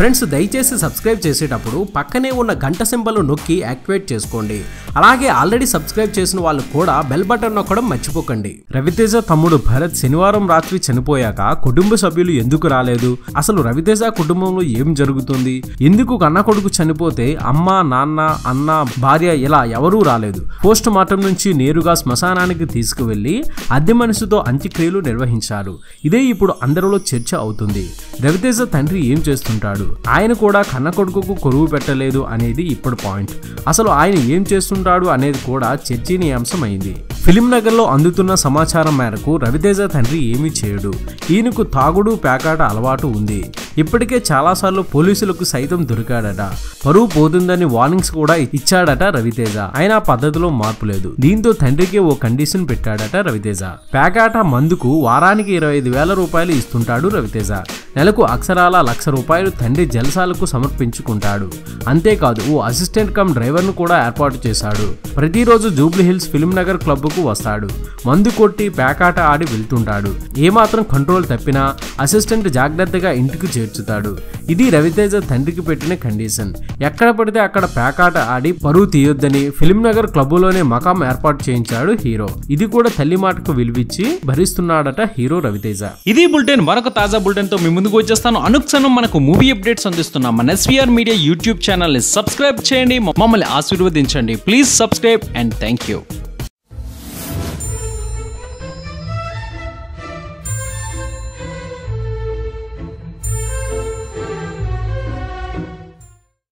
friends దయచేసి subscribe చేసేటప్పుడు పక్కనే ఉన్న గంట సింబల్ నొక్కి యాక్టివేట్ చేసుకోండి అలాగే ఆల్రెడీ సబ్స్క్రైబ్ చేసిన వాళ్ళు కూడా బెల్ బటన్ నొక్కడం మర్చిపోకండి రవితేజ తమ్ముడు భరత్ శనివారం రాత్రి చనిపోయాక కుటుంబ సభ్యులు ఎందుకు రాలేదు అసలు రవితేజ కుటుంబంలో ఏం జరుగుతుంది ఎందుకు కన్న కొడుకు చనిపోతే అమ్మ నాన్న అన్న భార్య ఇలా ఎవరూ రాలేదు పోస్ట్ మార్టం నుంచి నేరుగా శ్మశానానికి తీసుకువెళ్లి అద్దె మనసుతో అంత్యక్రియలు నిర్వహించారు ఇదే ఇప్పుడు అందరిలో చర్చ అవుతుంది రవితేజ తండ్రి ఏం చేస్తుంటాడు ఆయన కూడా కన్న కొడుకుకు కొరువు పెట్టలేదు అనేది ఇప్పుడు పాయింట్ అసలు ఆయన ఏం చేస్తుంటాడు అనేది కూడా చర్చనీయాంశం అయింది ఫిలిం నగర్లో అందుతున్న సమాచారం మేరకు రవితేజ తండ్రి ఏమీ చేయడు ఈయనకు తాగుడు పేకాట అలవాటు ఉంది ఇప్పటికే చాలాసార్లు పోలీసులకు సైతం దొరికాడట పరువు పోతుందని వార్నింగ్స్ కూడా ఇచ్చాడట రవితేజ అయినా పద్ధతిలో మార్పు లేదు దీంతో తండ్రికి ఓ కండిషన్ పెట్టాడట రవితేజ పేకాట మందుకు వారానికి ఇరవై ఐదు వేల రూపాయలు ఇస్తుంటాడు రవితేజ నెలకు అక్షరాల లక్ష రూపాయలు తండ్రి జలసాలకు సమర్పించుకుంటాడు అంతేకాదు ఓ అసిస్టెంట్ కమ్ డ్రైవర్ను కూడా ఏర్పాటు చేశాడు ప్రతిరోజు జూబ్లీ హిల్స్ ఫిల్మ్ నగర్ క్లబ్కు వస్తాడు మందు కొట్టి పేకాట ఆడి వెళ్తుంటాడు ఏమాత్రం కంట్రోల్ తప్పినా అసిస్టెంట్ జాగ్రత్తగా ఇంటికి చేర్చుతాడు ఇది రవితేజ తండ్రికి పెట్టిన కండిషన్ ఎక్కడ పడితే అక్కడ పేకాట ఆడి పరువు తీయొద్దని ఫిల్మ్ నగర్ క్లబ్లోనే మకాం ఏర్పాటు చేయించాడు హీరో ఇది కూడా తల్లి మాటకు విలువిచ్చి భరిస్తున్నాడట హీరో రవితేజ ఇది బులెటిన్ మరొక తాజా బులెటిన్ తో మీ ముందుకు వచ్చేస్తాను అనుక్షణం మనకు మూవీ అప్డేట్స్ అందిస్తున్నాం మన ఎస్వీఆర్ మీడియా యూట్యూబ్ ఛానల్ ని సబ్స్క్రైబ్ చేయండి మమ్మల్ని ఆశీర్వదించండి please subscribe and thank you